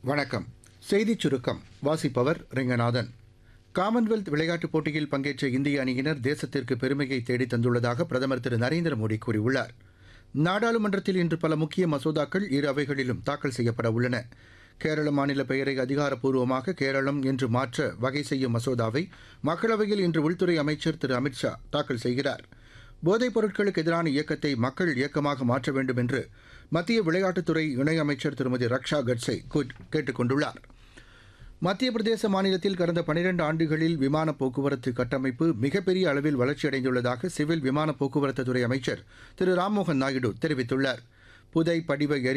வணக்கம் செய்திச் சுருக்கம் வாசிப்பவர் ரெங்கநாதன் காமன்வெல்த் விளையாட்டுப் போட்டியில் பங்கேற்ற இந்திய அணியினர் தேசத்திற்கு பெருமையை தேடித் தந்துள்ளதாக பிரதமர் திரு நரேந்திர மோடி கூறியுள்ளார் நாடாளுமன்றத்தில் இன்று பல முக்கிய மசோதாக்கள் இரு அவைகளிலும் தாக்கல் செய்யப்பட உள்ளன கேரள மாநில பெயரை அதிகாரப்பூர்வமாக கேரளம் என்று மாற்ற வகை செய்யும் மசோதாவை மக்களவையில் இன்று உள்துறை அமைச்சர் திரு அமித்ஷா தாக்கல் செய்கிறார் போதைப் பொருட்களுக்கு எதிரான இயக்கத்தை மக்கள் இயக்கமாக மாற்ற வேண்டும் என்று மத்திய விளையாட்டுத்துறை இணையமைச்சர் திருமதி ரக்ஷா கட்சே கேட்டுக் கொண்டுள்ளார் மத்திய பிரதேச மாநிலத்தில் கடந்த பனிரெண்டு ஆண்டுகளில் விமான போக்குவரத்து கட்டமைப்பு மிகப்பெரிய அளவில் வளர்ச்சியடைந்துள்ளதாக சிவில் விமான போக்குவரத்துத்துறை அமைச்சர் திரு ராம்மோகன் நாயுடு தெரிவித்துள்ளார் புதை படிவ எரி